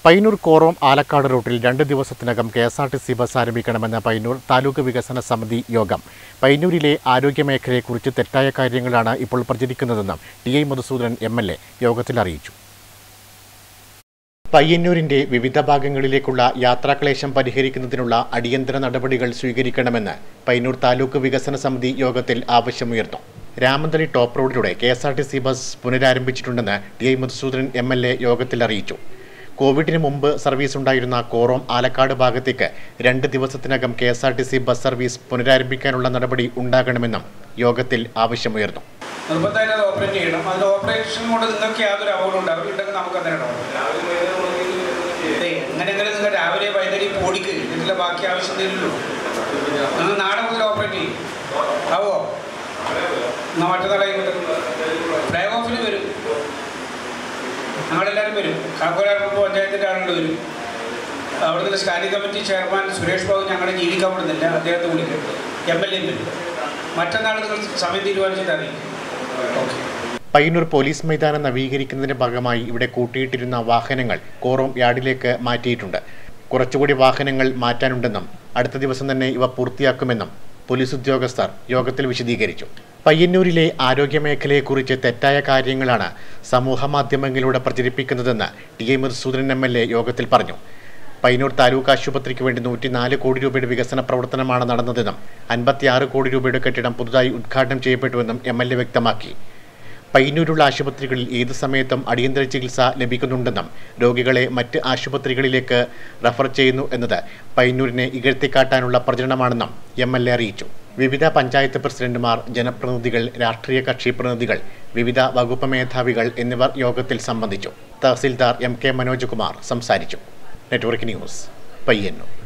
പയ്യന്നൂർ കോറോം ആലക്കാട് റൂട്ടിൽ രണ്ട് ദിവസത്തിനകം K S R T C bus ആരംഭിക്കണമെന്ന പയ്യന്നൂർ താലൂക്ക് വികസന സമിതി യോഗം പയ്യന്നൂരിലെ ആരോഗ്യമേഖലയെക്കുറിച്ച് തെറ്റായ കാര്യങ്ങളാണ് ഇപ്പോൾ പ്രചരിക്കുന്നതെന്നും T I Madhusoodanan M L A യോഗത്തിൽ അറിയിച്ചു പയ്യന്നൂരിന്റെ വിവിധ ഭാഗങ്ങളിലേക്കുള്ള യാത്രാക്ലേശം പരിഹരിക്കുന്നതിനുള്ള അടിയന്തര നടപടികൾ സ്വീകരിക്കണമെന്ന് പയ്യന്നൂർ താലൂക്ക് വികസന സമിതി യോഗത്തിൽ ആവശ്യമുയർന്നു രാമന്തളി ടോപ്പ് റോഡിലൂടെ K S R T C bus പുനരാരംഭിച്ചിട്ടുണ്ടെന്ന് T I Madhusoodanan M L A യോഗത്തിൽ അറിയിച്ചു കോവിഡിന് മുമ്പ് സർവീസ് ഉണ്ടായിരുന്ന കോറോം ആലക്കാട് ഭാഗത്തേക്ക് രണ്ട് ദിവസത്തിനകം K S R T C bus service പുനരാരംഭിക്കാനുള്ള നടപടി ഉണ്ടാകണമെന്നും യോഗത്തിൽ ആവശ്യമുയർന്നു നിർബന്ധമായിട്ട് അത് ഓപ്പറേറ്റ് ചെയ്യണം അതിന് ഓപ്പറേഷൻ കൊണ്ട് നിങ്ങൾക്ക് യാതൊരു അപകടം ഉണ്ടാവും ഉണ്ടെങ്കിൽ നമുക്ക് അങ്ങനെ എങ്ങനെയെങ്കിലും നിങ്ങൾ രാവിലെ വൈകുന്നേരം ഓടിക്ക് ഇതിൻ്റെ ബാക്കി ആവശ്യം തരില്ലല്ലോ നിങ്ങൾ നാളെ മുതൽ ഓപ്പറേറ്റ് ചെയ്യും ആവോ എന്നാൽ മറ്റന്നാളെ ഫ്ലൈ ഓഫിൽ വരും ഞങ്ങളെല്ലാവരും വരും കാക്കോലാർപ്പ് പഞ്ചായത്തിൻ്റെ ആളുകൾ വരും അവിടുത്തെ standing committee chairman Suresh Babu ഞങ്ങളെ ജീവിക്കാൻ വിടുന്നില്ല അദ്ദേഹത്തെ വിളിക്കും എം എൽ എയും വരും മറ്റന്നാൾ നിങ്ങൾ സമയം തീരുമാനിച്ചിട്ട് അറിയിക്കും ഓക്കെ പയ്യന്നൂർ പോലീസ് മൈതാനം നവീകരിക്കുന്നതിന്റെ ഭാഗമായി ഇവിടെ കൂട്ടിയിട്ടിരുന്ന വാഹനങ്ങൾ കോറോം യാർഡിലേക്ക് മാറ്റിയിട്ടുണ്ട് കുറച്ചുകൂടി വാഹനങ്ങൾ മാറ്റാനുണ്ടെന്നും അടുത്ത ദിവസം തന്നെ ഇവ പൂർത്തിയാക്കുമെന്നും പോലീസ് ഉദ്യോഗസ്ഥർ യോഗത്തിൽ വിശദീകരിച്ചു പയ്യന്നൂരിലെ ആരോഗ്യമേഖലയെക്കുറിച്ച് തെറ്റായ കാര്യങ്ങളാണ് സമൂഹ മാധ്യമങ്ങളിലൂടെ പ്രചരിപ്പിക്കുന്നതെന്ന് T A Madhusoodanan M L A യോഗത്തിൽ പറഞ്ഞു പയ്യന്നൂർ താലൂക്ക് ആശുപത്രിക്ക് വേണ്ടി നൂറ്റിനാല് കോടി രൂപയുടെ വികസന പ്രവർത്തനമാണ് നടന്നതെന്നും അൻപത്തിയാറ് കോടി രൂപയുടെ കെട്ടിടം പുതുതായി ഉദ്ഘാടനം ചെയ്യപ്പെട്ടുവെന്നും എം എൽ എ വ്യക്തമാക്കി പയ്യന്നൂരുള്ള ആശുപത്രികളിൽ ഏത് സമയത്തും അടിയന്തര ചികിത്സ ലഭിക്കുന്നുണ്ടെന്നും രോഗികളെ മറ്റ് ആശുപത്രികളിലേക്ക് റഫർ ചെയ്യുന്നു എന്നത് പയ്യന്നൂരിനെ ഇകഴ്ത്തിക്കാട്ടാനുള്ള പ്രചരണമാണെന്നും എം എൽ എ അറിയിച്ചു വിവിധ പഞ്ചായത്ത് പ്രസിഡന്റുമാർ ജനപ്രതിനിധികൾ രാഷ്ട്രീയ കക്ഷി പ്രതിനിധികൾ വിവിധ വകുപ്പ് മേധാവികൾ എന്നിവർ യോഗത്തിൽ സംബന്ധിച്ചു തഹസിൽദാർ എം കെ മനോജ് കുമാർ സംസാരിച്ചു നെറ്റ്വർക്ക് ന്യൂസ് പയ്യന്നൂർ